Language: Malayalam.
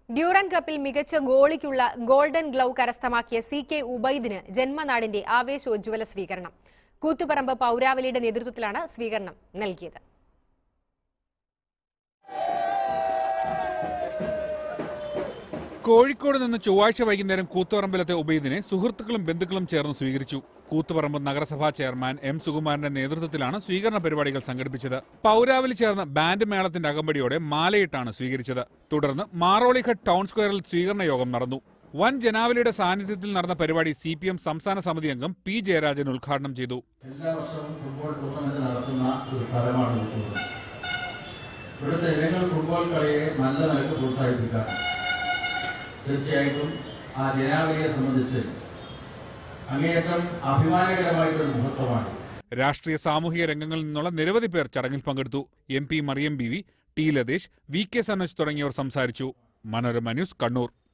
ഡ്യൂറൻ കപ്പിൽ മികച്ച ഗോളിക്കുള്ള ഗോൾഡൻ ഗ്ലൗ കരസ്ഥമാക്കിയ സി കെ ഉബൈദിന് ജന്മനാടിന്റെ ആവേശോജ്വല സ്വീകരണം കൂത്തുപറമ്പ് പൗരാവലിയുടെ നേതൃത്വത്തിലാണ് സ്വീകരണം നൽകിയത് കോഴിക്കോട് നിന്ന് ചൊവ്വാഴ്ച വൈകുന്നേരം കൂത്തുപറമ്പിലത്തെ ഉബൈദിനെ സുഹൃത്തുക്കളും ബന്ധുക്കളും ചേർന്ന് സ്വീകരിച്ചു കൂത്തുപറമ്പ് നഗരസഭാ ചെയർമാൻ എം സുകുമാരന്റെ നേതൃത്വത്തിലാണ് സ്വീകരണ പരിപാടികൾ സംഘടിപ്പിച്ചത് പൗരാവലി ചേർന്ന ബാൻഡ് മേളത്തിന്റെ അകമ്പടിയോടെ മാലയിട്ടാണ് സ്വീകരിച്ചത് തുടർന്ന് മാറോളിഘട്ട് ടൗൺ സ്ക്വയറിൽ സ്വീകരണ യോഗം നടന്നു വൻ ജനാവലിയുടെ സാന്നിധ്യത്തിൽ നടന്ന പരിപാടി സി പി എം സംസ്ഥാന സമിതി അംഗം പി ജയരാജൻ ഉദ്ഘാടനം ചെയ്തു എല്ലാ വർഷവും ഫുട്ബോൾ ടൂർണമെന്റ് നടത്തുന്ന ഒരു സ്ഥലമാണ് കൂത്തുപറമ്പ് ഇവിടുത്തെ ജനങ്ങൾ ഫുട്ബോൾ കളിയെ നല്ല നിലക്ക് പ്രോത്സാഹിപ്പിക്കാം തീർച്ചയായിട്ടും ആ ജനാവലിയെ സംബന്ധിച്ച് അങ്ങേയറ്റം അഭിമാനകരമായിട്ടൊരു മുഹൂർത്തമാണ് രാഷ്ട്രീയ സാമൂഹിക രംഗങ്ങളിൽ നിന്നുള്ള നിരവധി പേർ ചടങ്ങിൽ പങ്കെടുത്തു M P Mariyam B V T Lathesh V K Sanoj തുടങ്ങിയവർ സംസാരിച്ചു മനോരമ ന്യൂസ് കണ്ണൂർ